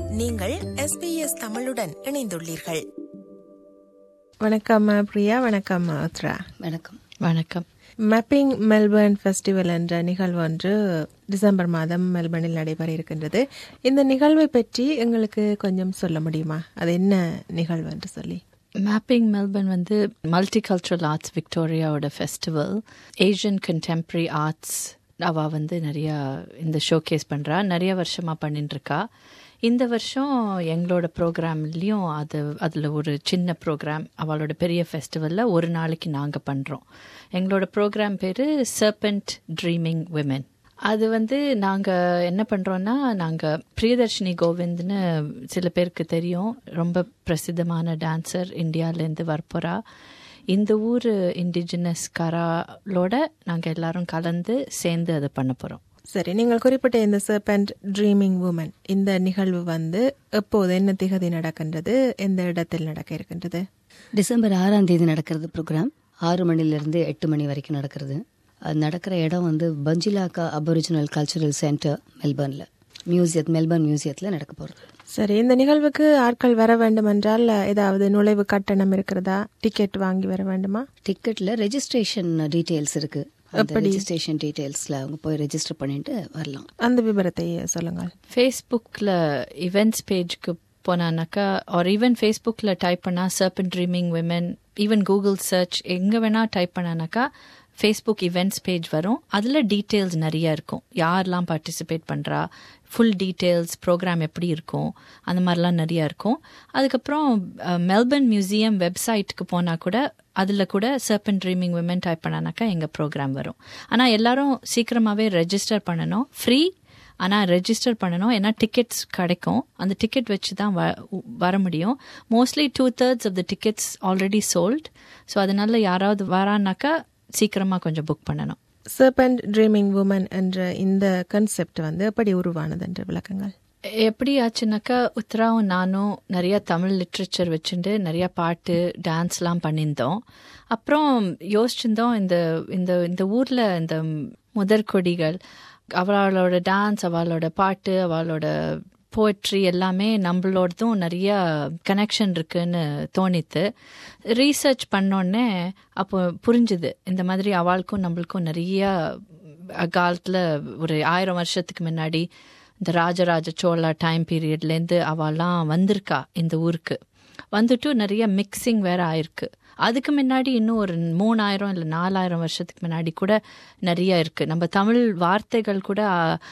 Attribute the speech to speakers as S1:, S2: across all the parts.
S1: நீங்கள் எஸ்பிஎஸ் தமிழுடன் இணைந்துள்ளீர்கள்
S2: வணக்கம் பிரியா வணக்கம் உத்ரா
S3: வணக்கம்
S4: வணக்கம்
S2: மேப்பிங் மெல்பர்ன் ஃபெஸ்டிவல் என்ற நிகழ்வு ஒன்று டிசம்பர் மாதம் மெல்பர்னில் நடைபெற இருக்கின்றது இந்த நிகழ்வை பற்றி எங்களுக்கு கொஞ்சம் சொல்ல முடியுமா அது என்ன நிகழ்வு என்று சொல்லி
S4: மேப்பிங் மெல்பர்ன் வந்து மல்டி கல்ச்சுரல் ஆர்ட்ஸ் விக்டோரியாவோட ஃபெஸ்டிவல் ஏஷியன் கண்டெம்பரரி ஆர்ட்ஸ் அவ வந்து நிறையா இந்த ஷோகேஸ் பண்ணுறா நிறைய வருஷமாக பண்ணிட்டு இருக்கா இந்த வருஷம் எங்களோட ப்ரோக்ராம்லேயும் அது அதில் ஒரு சின்ன ப்ரோக்ராம் அவளோட பெரிய ஃபெஸ்டிவலில் ஒரு நாளைக்கு நாங்கள் பண்ணுறோம் எங்களோட ப்ரோக்ராம் பேர் சர்பெண்ட் ட்ரீமிங் விமென் அது வந்து நாங்கள் என்ன பண்ணுறோன்னா நாங்கள் பிரியதர்ஷினி கோவிந்த்னு சில பேருக்கு தெரியும் ரொம்ப பிரசித்தமான டான்சர் இந்தியாவிலேருந்து வரப்போகிறா இந்த ஊர் இண்டிஜினஸ் கராலோட நாங்கள் எல்லாரும் கலந்து சேர்ந்து அதை பண்ண போகிறோம்
S2: சரி நீங்கள் குறிப்பிட்ட இந்த சர்பெண்ட் ட்ரீமிங் உமன் இந்த நிகழ்வு வந்து எப்போது என்ன திகதி நடக்கின்றது எந்த இடத்தில் நடக்க இருக்கின்றது
S3: டிசம்பர் ஆறாம் தேதி நடக்கிறது ப்ரோக்ராம் ஆறு மணிலேருந்து எட்டு மணி வரைக்கும் நடக்கிறது அது நடக்கிற இடம் வந்து பஞ்சிலாக்கா அபொரிஜினல் கல்ச்சுரல் சென்டர் மெல்பர்னில் மியூசியத் மெல்பர்ன் மியூசியத்தில் நடக்க போகிறது
S2: சரி இந்த நிகழ்வுக்கு ஆட்கள் வர வேண்டுமென்றால் ஏதாவது நுழைவு கட்டணம் இருக்கிறதா டிக்கெட் வாங்கி வர வேண்டுமா
S3: டிக்கெட்டில் ரெஜிஸ்ட்ரேஷன் டீட்டெயில்ஸ் இருக்கு அந்த ரெஜிஸ்ட்ரேஷன் டீட்டெயில்ஸில் அவங்க போய் ரெஜிஸ்டர் பண்ணிட்டு வரலாம்
S2: அந்த விவரத்தை சொல்லுங்கள்
S4: ஃபேஸ்புக்கில் இவெண்ட்ஸ் பேஜுக்கு போனானாக்கா ஆர் ஈவன் ஃபேஸ்புக்கில் டைப் பண்ணால் serpent dreaming women even Google search எங்கே வேணால் டைப் பண்ணானாக்கா ஃபேஸ்புக் இவெண்ட்ஸ் பேஜ் வரும் அதில் டீட்டெயில்ஸ் நிறைய இருக்கும் யாரெல்லாம் பார்ட்டிசிபேட் பண்ணுறா ஃபுல் டீட்டெயில்ஸ் ப்ரோக்ராம் எப்படி இருக்கும் அந்த மாதிரிலாம் நிறையா இருக்கும் அதுக்கப்புறம் மெல்பர்ன் மியூசியம் வெப்சைட்டுக்கு போனால் கூட அதில் கூட சர்பன் ட்ரீமிங் விமன் டைப் பண்ணானாக்கா எங்கள் ப்ரோக்ராம் வரும் ஆனால் எல்லாரும் சீக்கிரமாகவே ரெஜிஸ்டர் பண்ணணும் ஃப்ரீ ஆனால் ரெஜிஸ்டர் பண்ணணும் ஏன்னா டிக்கெட்ஸ் கிடைக்கும் அந்த டிக்கெட் வச்சு தான் வ வர முடியும் mostly two thirds of the tickets already sold so அதனால யாராவது வரானாக்கா சீக்கிரமாக கொஞ்சம் புக் பண்ணணும்
S2: சர்பெண்ட் ட்ரீமிங் உமன் என்ற இந்த கன்செப்ட் வந்து எப்படி உருவானது என்ற விளக்கங்கள்
S4: எப்படி ஆச்சுனாக்கா உத்தராவும் நானும் நிறைய தமிழ் லிட்ரேச்சர் வச்சுட்டு நிறைய பாட்டு டான்ஸ்லாம் பண்ணியிருந்தோம் அப்புறம் யோசிச்சிருந்தோம் இந்த இந்த இந்த ஊரில் இந்த முதற்கொடிகள் அவளோட டான்ஸ் அவளோட பாட்டு அவளோட போய்ட்ரி எல்லாமே நம்மளோடதும் நிறைய கனெக்ஷன் இருக்குன்னு தோணித்து ரீசர்ச் பண்ணோடனே அப்போ புரிஞ்சுது இந்த மாதிரி அவளுக்கும் நம்மளுக்கும் நிறைய காலத்தில் ஒரு ஆயிரம் வருஷத்துக்கு முன்னாடி இந்த ராஜராஜ சோழா டைம் பீரியட்லேருந்து அவள்லாம் வந்திருக்கா இந்த ஊருக்கு வந்துட்டு நிறைய மிக்சிங் வேற ஆயிருக்கு அதுக்கு முன்னாடி இன்னும் ஒரு மூணாயிரம் இல்லை நாலாயிரம் வருஷத்துக்கு முன்னாடி கூட நிறைய இருக்கு நம்ம தமிழ் வார்த்தைகள் கூட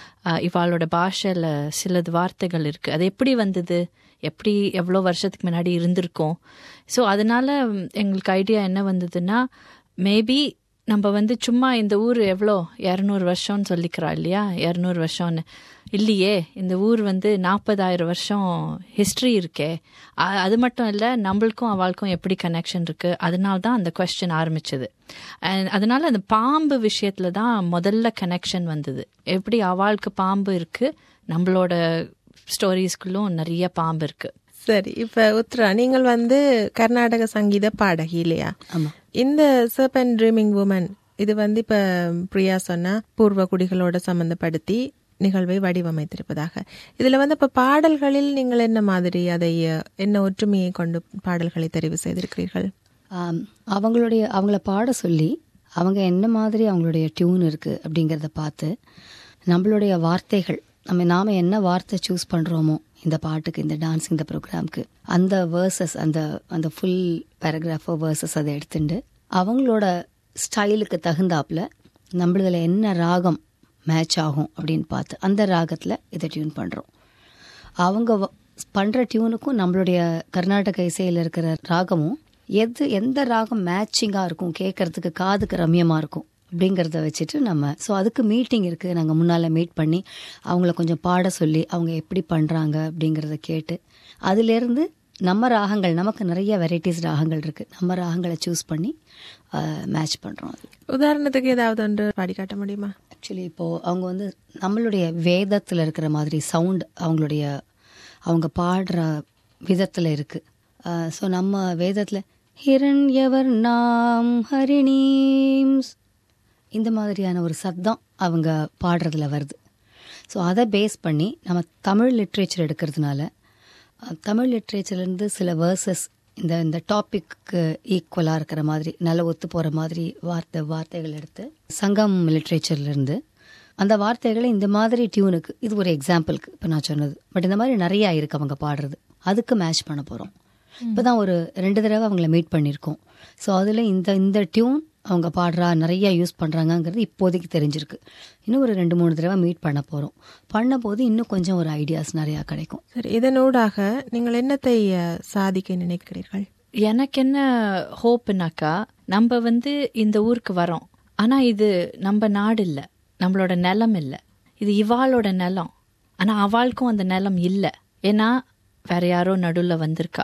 S4: இவாளோட பாஷையில் சிலது வார்த்தைகள் இருக்கு அது எப்படி வந்தது எப்படி எவ்வளோ வருஷத்துக்கு முன்னாடி இருந்திருக்கோம் ஸோ அதனால எங்களுக்கு ஐடியா என்ன வந்ததுன்னா மேபி நம்ம வந்து சும்மா இந்த ஊர் எவ்வளோ இரநூறு வருஷம்னு சொல்லிக்கிறா இல்லையா இரநூறு வருஷம்னு இல்லையே இந்த ஊர் வந்து நாற்பதாயிரம் வருஷம் ஹிஸ்ட்ரி இருக்கே அது மட்டும் இல்லை நம்மளுக்கும் அவளுக்கும் எப்படி கனெக்ஷன் இருக்கு அதனால தான் அந்த கொஸ்டின் ஆரம்பிச்சது அதனால அந்த பாம்பு விஷயத்துல தான் முதல்ல கனெக்ஷன் வந்தது எப்படி அவளுக்கு பாம்பு இருக்கு நம்மளோட ஸ்டோரிஸ்குள்ளும் நிறைய பாம்பு இருக்கு
S2: சரி இப்ப உத்ரா நீங்கள் வந்து கர்நாடக சங்கீத பாடகி இல்லையா இந்த சர்பன் ட்ரீமிங் உமன் இது வந்து இப்ப பிரியா சொன்னா பூர்வ குடிகளோட சம்பந்தப்படுத்தி நிகழ்வை வடிவமைத்திருப்பதாக இதுல வந்து இப்ப பாடல்களில் நீங்கள் என்ன மாதிரி அதை என்ன ஒற்றுமையை கொண்டு பாடல்களை தெரிவு செய்திருக்கிறீர்கள்
S3: அவங்களுடைய அவங்கள பாட சொல்லி அவங்க என்ன மாதிரி அவங்களுடைய டியூன் இருக்கு அப்படிங்கிறத பார்த்து நம்மளுடைய வார்த்தைகள் நம்ம நாம என்ன வார்த்தை சூஸ் பண்றோமோ இந்த பாட்டுக்கு இந்த டான்ஸ் இந்த ப்ரோக்ராம்க்கு அந்த வேர்சஸ் அந்த அந்த ஃபுல் பேராகிராஃபோ வேர்சஸ் அதை எடுத்துட்டு அவங்களோட ஸ்டைலுக்கு தகுந்தாப்புல நம்மளதுல என்ன ராகம் மேட்ச் ஆகும் அப்படின்னு பார்த்து அந்த ராகத்தில் இதை டியூன் பண்ணுறோம் அவங்க பண்ணுற டியூனுக்கும் நம்மளுடைய கர்நாடக இசையில் இருக்கிற ராகமும் எது எந்த ராகம் மேட்சிங்காக இருக்கும் கேட்கறதுக்கு காதுக்கு ரம்யமாக இருக்கும் அப்படிங்கிறத வச்சுட்டு நம்ம ஸோ அதுக்கு மீட்டிங் இருக்குது நாங்கள் முன்னால் மீட் பண்ணி அவங்கள கொஞ்சம் பாட சொல்லி அவங்க எப்படி பண்ணுறாங்க அப்படிங்கிறத கேட்டு அதுலேருந்து நம்ம ராகங்கள் நமக்கு நிறைய வெரைட்டிஸ் ராகங்கள் இருக்குது நம்ம ராகங்களை சூஸ் பண்ணி மேட்ச் பண்ணுறோம் அது
S2: உதாரணத்துக்கு ஏதாவது ஒன்று பாடி காட்ட முடியுமா
S3: ஆக்சுவலி இப்போது அவங்க வந்து நம்மளுடைய வேதத்தில் இருக்கிற மாதிரி சவுண்ட் அவங்களுடைய அவங்க பாடுற விதத்தில் இருக்குது ஸோ நம்ம வேதத்தில் ஹிரண்யவர் நாம் ஹரிணீம்ஸ் இந்த மாதிரியான ஒரு சத்தம் அவங்க பாடுறதுல வருது ஸோ அதை பேஸ் பண்ணி நம்ம தமிழ் லிட்ரேச்சர் எடுக்கிறதுனால அஹ், தமிழ் லிட்ரேச்சர்லேருந்து சில வேர்சஸ் இந்த இந்த டாபிக்கு ஈக்குவலாக இருக்கிற மாதிரி நல்ல ஒத்து போகிற மாதிரி வார்த்தை வார்த்தைகள் எடுத்து சங்கம் லிட்ரேச்சர்லேருந்து அந்த வார்த்தைகளை இந்த மாதிரி டியூனுக்கு இது ஒரு எக்ஸாம்பிளுக்கு இப்போ நான் சொன்னது பட் இந்த மாதிரி நிறையா இருக்கு அவங்க பாடுறது அதுக்கு மேட்ச் பண்ண போகிறோம் இப்போ தான் ஒரு ரெண்டு தடவை அவங்கள மீட் பண்ணியிருக்கோம் ஸோ அதில் இந்த இந்த டியூன் அவங்க பாடுறா நிறைய யூஸ் பண்ணுறாங்கங்கிறது இப்போதைக்கு தெரிஞ்சிருக்கு இன்னும் ஒரு ரெண்டு மூணு தடவை மீட் பண்ண போகிறோம் பண்ண போது இன்னும் கொஞ்சம் ஒரு ஐடியாஸ் நிறையா கிடைக்கும்
S2: சரி இதனூடாக நீங்கள் என்னத்தை அஹ், சாதிக்க நினைக்கிறீர்கள்
S4: எனக்கு என்ன ஹோப்னாக்கா நம்ம வந்து இந்த ஊருக்கு வரோம் ஆனா இது நம்ம நாடு இல்ல நம்மளோட நிலம் இல்ல இது இவாளோட நிலம் ஆனா அவளுக்கும் அந்த நிலம் இல்ல ஏன்னா வேற யாரோ நடுவுல வந்திருக்கா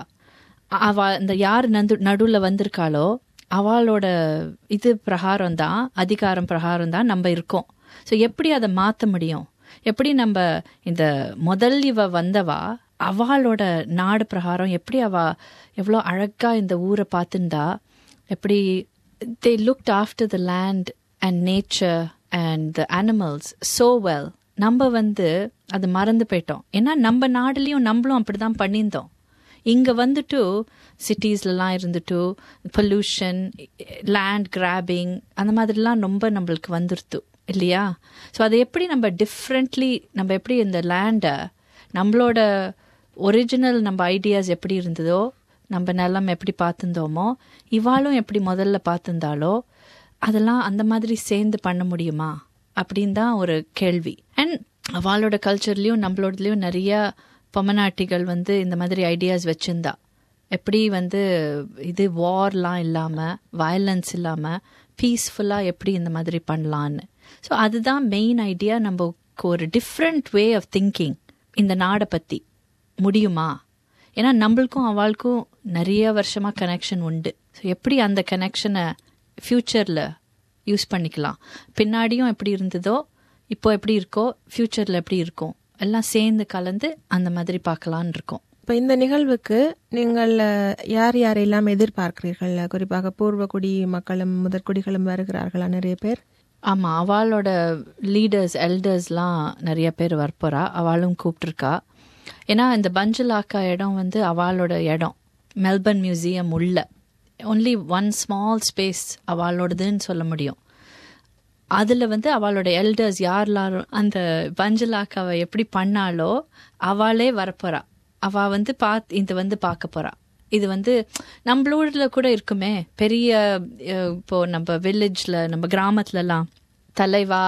S4: அவ இந்த யார் நடு நடுவுல வந்திருக்காளோ அவளோட இது பிரகாரம் தான் அதிகாரம் பிரகாரம் தான் நம்ம இருக்கோம் ஸோ எப்படி அதை மாற்ற முடியும் எப்படி நம்ம இந்த முதல் இவ வந்தவா அவளோட நாடு பிரகாரம் எப்படி அவ எவ்வளோ அழகா இந்த ஊரை பார்த்துருந்தா எப்படி they looked after the land and nature and the animals so well நம்ம வந்து அதை மறந்து போயிட்டோம் ஏன்னா நம்ம நாடுலயும் நம்மளும் அப்படிதான் பண்ணியிருந்தோம் இங்க வந்துட்டு சிட்டிஸ்லலாம் இருந்துட்டு பொல்யூஷன் லேண்ட் கிராபிங் அந்த மாதிரிலாம் ரொம்ப நம்மளுக்கு வந்துருத்து இல்லையா ஸோ அதை எப்படி நம்ம டிஃப்ரெண்ட்லி நம்ம எப்படி இந்த லேண்டை நம்மளோட ஒரிஜினல் நம்ம ஐடியாஸ் எப்படி இருந்ததோ நம்ம நிலம் எப்படி பார்த்துருந்தோமோ இவாளும் எப்படி முதல்ல பார்த்துருந்தாலோ அதெல்லாம் அந்த மாதிரி சேர்ந்து பண்ண முடியுமா அப்படின்னு தான் ஒரு கேள்வி அண்ட் அவளோட கல்ச்சர்லயும் நம்மளோடதுலயும் நிறைய பொமநாட்டிகள் வந்து இந்த மாதிரி ஐடியாஸ் வச்சிருந்தா எப்படி வந்து இது வார்லாம் இல்லாம வயலன்ஸ் இல்லாம பீஸ்ஃபுல்லா எப்படி இந்த மாதிரி பண்ணலான்னு ஸோ அதுதான் மெயின் ஐடியா நமக்கு ஒரு டிஃப்ரெண்ட் வே ஆஃப் திங்கிங் இந்த நாடை பத்தி முடியுமா ஏன்னா நம்மளுக்கும் அவளுக்கும் நிறைய வருஷமா கனெக்ஷன் உண்டு ஸோ எப்படி அந்த கனெக்ஷனை ஃப்யூச்சரில் யூஸ் பண்ணிக்கலாம் பின்னாடியும் எப்படி இருந்ததோ இப்போ எப்படி இருக்கோ ஃப்யூச்சரில் எப்படி இருக்கும் எல்லாம் சேர்ந்து கலந்து அந்த மாதிரி பார்க்கலான்னு இருக்கோம்
S2: இப்போ இந்த நிகழ்வுக்கு நீங்கள் அஹ், யார் யாரெல்லாம் எதிர்பார்க்கிறீர்கள் குறிப்பாக பூர்வகுடி மக்களும் முதற்குடிகளும் வருகிறார்களா நிறைய பேர்
S4: ஆமா அவளோட லீடர்ஸ் எல்டர்ஸ்லாம் நிறைய பேர் வரப்போறா அவளும் கூப்பிட்டுருக்கா ஏன்னா இந்த பஞ்சலாக்கா இடம் வந்து அவளோட இடம் மெல்பர்ன் மியூசியம் உள்ள ஒன்லி ஒன் ஸ்மால் ஸ்பேஸ் அவளோடதுன்னு சொல்ல முடியும் அதுல வந்து அவளோட எல்டர்ஸ் யாரெல்லாரும் அந்த பஞ்சலாக்காவை எப்படி பண்ணாலோ அவளே வரப்போறா அவ வந்து பாத் இது வந்து பார்க்க போறா இது வந்து நம்மளூர்ல கூட இருக்குமே பெரிய அஹ், இப்போ நம்ம வில்லேஜ்ல நம்ம கிராமத்துலலாம் தலைவா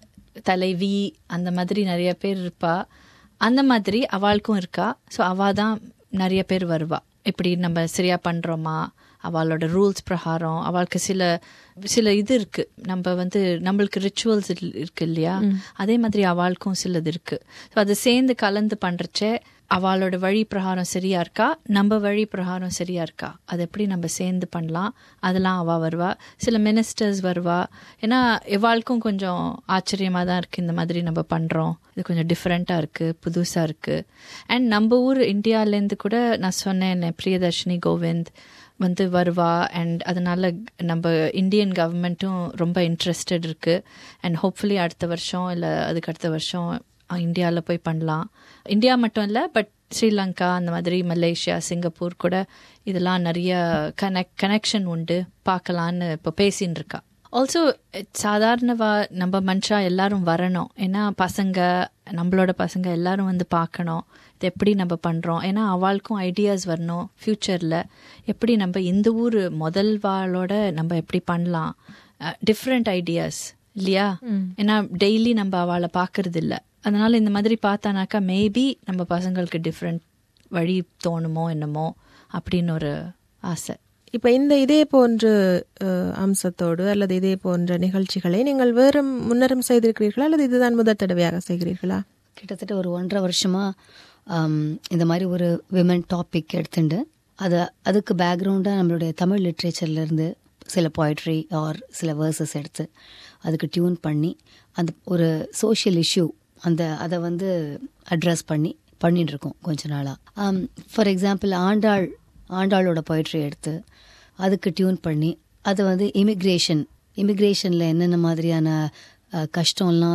S4: தலைவி அந்த மாதிரி நிறைய பேர் இருப்பா அந்த மாதிரி அவளுக்கும் இருக்கா ஸோ அவ தான் நிறைய பேர் வருவா இப்படி நம்ம சரியா பண்றோமா அவளோட ரூல்ஸ் பிரகாரம் அவளுக்கு சில சில இது இருக்கு நம்ம வந்து நம்மளுக்கு ரிச்சுவல்ஸ் இருக்கு இல்லையா அதே மாதிரி அவளுக்கும் சிலது இருக்கு ஸோ அது சேர்ந்து கலந்து பண்றச்சே அவளோட வழி பிரகாரம் சரியா இருக்கா நம்ம வழி பிரகாரம் சரியா இருக்கா அது எப்படி நம்ம சேர்ந்து பண்ணலாம் அதெல்லாம் அவ வருவா சில மினிஸ்டர்ஸ் வருவா ஏன்னா இவாளுக்கும் கொஞ்சம் ஆச்சரியமா தான் இருக்கு இந்த மாதிரி நம்ம பண்றோம் இது கொஞ்சம் டிஃப்ரெண்டா இருக்கு புதுசா இருக்கு அண்ட் நம்ம ஊர் இந்தியாலேருந்து கூட நான் சொன்னேன் பிரியதர்ஷினி கோவிந்த் வந்து வருவா அண்ட் அதனால நம்ம இந்தியன் கவர்மெண்ட்டும் ரொம்ப இன்ட்ரெஸ்டட் இருக்கு அண்ட் ஹோப்ஃபுல்லி அடுத்த வருஷம் இல்லை அதுக்கு அடுத்த வருஷம் இந்தியாவில் போய் பண்ணலாம் இந்தியா மட்டும் இல்லை பட் ஸ்ரீலங்கா அந்த மாதிரி மலேசியா சிங்கப்பூர் கூட இதெல்லாம் நிறைய கனெக்ட் கனெக்ஷன் உண்டு பார்க்கலான்னு இப்போ பேசின்னு இருக்கா ஆல்சோ சாதாரணவா நம்ம மனுஷா எல்லாரும் வரணும் ஏன்னா பசங்க நம்மளோட பசங்க எல்லாரும் வந்து பார்க்கணும் இது எப்படி நம்ம பண்றோம் ஏன்னா அவளுக்கும் ஐடியாஸ் வரணும் ஃபியூச்சர்ல எப்படி நம்ம இந்த ஊர் முதல்வாளோட நம்ம எப்படி பண்ணலாம் டிஃப்ரெண்ட் ஐடியாஸ் இல்லையா ஏன்னா டெய்லி நம்ம அவளை பார்க்கறது இல்ல அதனால இந்த மாதிரி பார்த்தானாக்கா மேபி நம்ம பசங்களுக்கு டிஃப்ரெண்ட் வழி தோணுமோ என்னமோ அப்படின்னு ஒரு ஆசை
S2: இப்ப இந்த இதே போன்ற அஹ், அம்சத்தோடு அல்லது இதே போன்ற நிகழ்ச்சிகளை நீங்கள் வேறு முன்னரும் செய்திருக்கிறீர்களா அல்லது இதுதான் முதல் தடவையாக செய்கிறீர்களா
S3: கிட்டத்தட்ட ஒரு ஒன்றரை வருஷமா ஆம், இந்த மாதிரி ஒரு விமன் டாபிக் எடுத்துட்டு அது அதுக்கு பேக்ரவுண்டாக நம்மளுடைய தமிழ் லிட்ரேச்சர்ல இருந்து சில poetry ஆர் சில வேர்சஸ் எடுத்து அதுக்கு டியூன் பண்ணி அந்த ஒரு சோஷியல் இஷ்யூ அந்த அதை வந்து அட்ரஸ் பண்ணி பண்ணிட்டு இருக்கோம் கொஞ்ச நாளாக ஃபார் எக்ஸாம்பிள் ஆண்டாள் ஆண்டாளோட poetry எடுத்து அதுக்கு டியூன் பண்ணி அதை வந்து இமிக்ரேஷன் இமிக்ரேஷனில் என்னென்ன மாதிரியான அஹ், கஷ்டம்லாம்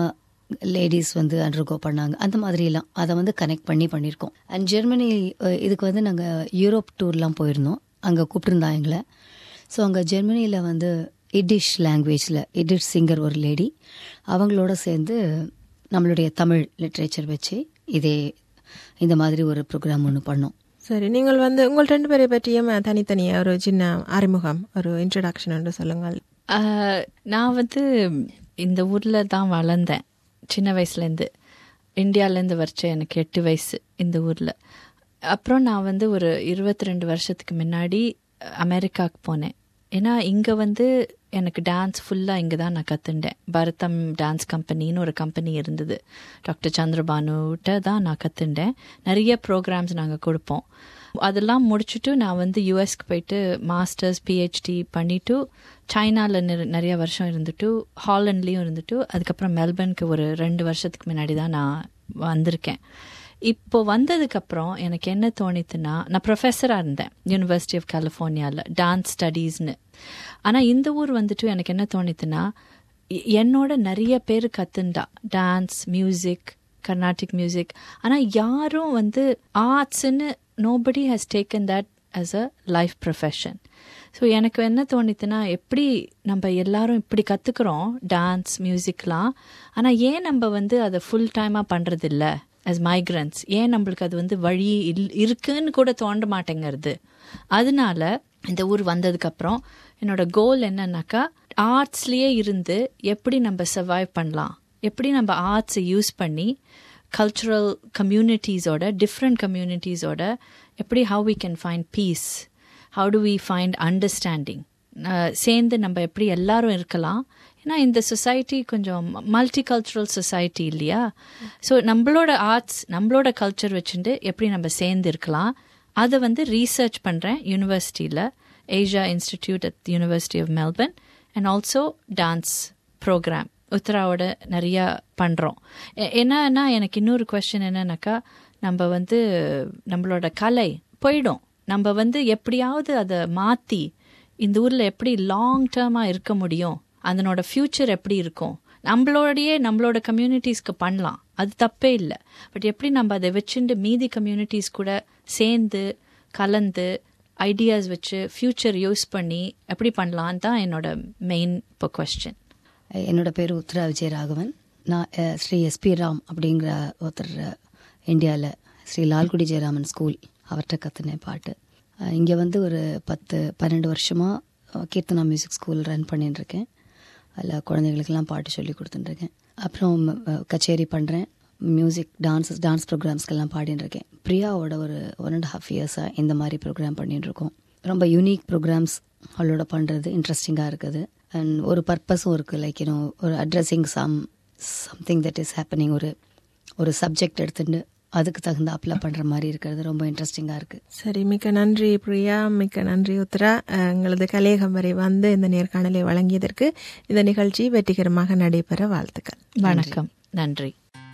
S3: லேடிஸ் வந்து அண்டர்கோ பண்ணாங்க அந்த மாதிரிலாம் அதை வந்து கனெக்ட் பண்ணி பண்ணியிருக்கோம் அண்ட் ஜெர்மனி அஹ், இதுக்கு வந்து நாங்கள் யூரோப் டூர்லாம் போயிருந்தோம் அங்கே கூப்பிட்டுருந்தாங்க எங்களை ஸோ அங்கே ஜெர்மனியில் வந்து இடிஷ் லாங்குவேஜில் இடிஷ் சிங்கர் ஒரு லேடி அவங்களோட சேர்ந்து நம்மளுடைய தமிழ் லிட்ரேச்சர் வச்சு இதே இந்த மாதிரி ஒரு ப்ரோக்ராம் ஒன்று பண்ணோம்
S2: சரி நீங்கள் வந்து உங்கள் ரெண்டு பேரை பற்றியும் தனித்தனியா ஒரு சின்ன அறிமுகம் ஒரு இன்ட்ரடக்ஷன் என்று சொல்லுங்கள்
S4: ஆஹ், நான் வந்து இந்த ஊரில் தான் வளர்ந்தேன் சின்ன வயசுலேருந்து இந்தியாவிலேருந்து வரைச்ச எனக்கு எட்டு வயசு இந்த ஊரில் அப்புறம் நான் வந்து ஒரு இருபத்தி ரெண்டு வருஷத்துக்கு முன்னாடி அமெரிக்காவுக்கு போனேன் ஏன்னா இங்கே வந்து எனக்கு டான்ஸ் ஃபுல்லாக இங்கே தான் நான் கற்றுண்டேன் பரதம் டான்ஸ் கம்பெனின்னு ஒரு கம்பெனி இருந்தது டாக்டர் சந்திரபானுகிட்ட தான் நான் கற்றுண்டேன் நிறைய ப்ரோக்ராம்ஸ் நாங்கள் கொடுப்போம் அதெல்லாம் முடிச்சுட்டு நான் வந்து யூஎஸ்க்கு போயிட்டு மாஸ்டர்ஸ் பிஹெச்டி பண்ணிட்டு சைனாவில் நிறைய வருஷம் இருந்துட்டு ஹாலண்ட்லேயும் இருந்துட்டு அதுக்கப்புறம் மெல்பர்னுக்கு ஒரு ரெண்டு வருஷத்துக்கு முன்னாடி தான் நான் வந்திருக்கேன் இப்போ வந்ததுக்கப்புறம் எனக்கு என்ன தோணித்துன்னா நான் ப்ரொஃபஸராக இருந்தேன் யூனிவர்சிட்டி ஆஃப் கலிஃபோர்னியாவில் டான்ஸ் ஸ்டடீஸ்னு ஆனால் இந்த ஊர் வந்துட்டு எனக்கு என்ன தோணித்துன்னா எ- என்னோட நிறைய பேர் கத்துண்டா டான்ஸ் மியூசிக் கர்நாடிக் மியூசிக் ஆனால் யாரும் வந்து ஆர்ட்ஸ்ன்னு nobody has taken that as a life profession so எனக்கு என்ன தோணித்துன்னா எப்படி நம்ம எல்லாரும் இப்படி கற்றுக்குறோம் டான்ஸ் மியூசிக்லாம் ஆனால் ஏன் நம்ம வந்து அதை ஃபுல் டைமாக பண்ணுறதில்ல as மைக்ரன்ஸ் ஏன் நம்மளுக்கு அது வந்து வழி இல் இருக்குன்னு கூட தோன்ற மாட்டேங்கிறது அதனால இந்த ஊர் வந்ததுக்கப்புறம் என்னோட கோல் என்னன்னாக்கா ஆர்ட்ஸ்லேயே இருந்து எப்படி நம்ம சர்வைவ் பண்ணலாம் எப்படி நம்ம ஆர்ட்ஸை யூஸ் பண்ணி கல்ச்சுரல் கம்யூனிட்டிஸோட டிஃப்ரெண்ட் கம்யூனிட்டிஸோட எப்படி how we can find peace how to we find understanding சேர்ந்து நம்ம எப்படி எல்லாரும் இருக்கலாம் ஏன்னா இந்த சொசைட்டி கொஞ்சம் மல்டி கல்ச்சுரல் சொசைட்டி இல்லையா ஸோ நம்மளோட ஆர்ட்ஸ் நம்மளோட கல்ச்சர் வச்சுட்டு எப்படி நம்ம சேர்ந்து இருக்கலாம் அதை வந்து ரீசர்ச் பண்ணுறேன் யூனிவர்சிட்டியில் Asia institute at university of Melbourne and also dance programme உத்தராவோட நிறையா பண்ணுறோம் என்னன்னா எனக்கு இன்னொரு கொஸ்டின் என்னன்னாக்கா நம்ம வந்து நம்மளோட கலை போயிடும் நம்ம வந்து எப்படியாவது அதை மாற்றி இந்த ஊரில் எப்படி லாங் டேர்மாக இருக்க முடியும் அதனோட ஃப்யூச்சர் எப்படி இருக்கும் நம்மளோடையே நம்மளோட கம்யூனிட்டிஸ்க்கு பண்ணலாம் அது தப்பே இல்லை பட் எப்படி நம்ம அதை வச்சுட்டு மீதி கம்யூனிட்டிஸ் கூட சேர்ந்து கலந்து ஐடியாஸ் வச்சு ஃப்யூச்சர் யூஸ் பண்ணி எப்படி பண்ணலான்னு தான் என்னோட மெயின் இப்போ கொஸ்டின்
S3: என்னோட பேர் உத்ரா விஜயராகவன் நான் அஹ், ஸ்ரீ எஸ்பி ராம் அப்படிங்கிற ஒருத்தர் இந்தியாவில் ஸ்ரீ லால்குடி ஜெயராமன் ஸ்கூல் அவர்கிட்ட கற்றுனேன் பாட்டு இங்கே வந்து ஒரு பத்து பன்னெண்டு வருஷமாக கீர்த்தனா மியூசிக் ஸ்கூல் ரன் பண்ணிட்டு இருக்கேன் அதில் குழந்தைகளுக்கெல்லாம் பாட்டு சொல்லி கொடுத்துட்டுருக்கேன் அப்புறம் அஹ், கச்சேரி பண்ணுறேன் மியூசிக் டான்ஸ் டான்ஸ் ப்ரோக்ராம்ஸ்க்கெல்லாம் பாடின்னு இருக்கேன் பிரியாவோட ஒரு ஒன் அண்ட் ஹாஃப் இயர்ஸாக இந்த மாதிரி ப்ரோக்ராம் பண்ணிட்டு இருக்கோம் ரொம்ப யூனிக் ப்ரோக்ராம்ஸ் அவளோட பண்ணுறது இன்ட்ரெஸ்டிங்காக இருக்குது அண்ட் ஒரு பர்பஸும் இருக்குது லைக் யூனோ ஒரு addressing some something that is happening ஒரு ஒரு சப்ஜெக்ட் எடுத்துட்டு அதுக்கு தகுந்தாப்புல பண்ணுற மாதிரி இருக்கிறது ரொம்ப இன்ட்ரெஸ்டிங்காக இருக்குது
S2: சரி மிக்க நன்றி பிரியா மிக்க நன்றி உத்ரா அஹ், எங்களது கலையகம் வரை வந்து இந்த நேர்காணலை வழங்கியதற்கு இந்த நிகழ்ச்சி வெற்றிகரமாக நடைபெற வாழ்த்துக்கள்
S4: வணக்கம் நன்றி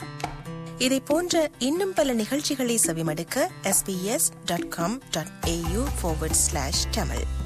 S1: இதை போன்ற இன்னும் பல நிகழ்ச்சிகளை செவிமடுக்க sbs.com.au forward slash tamil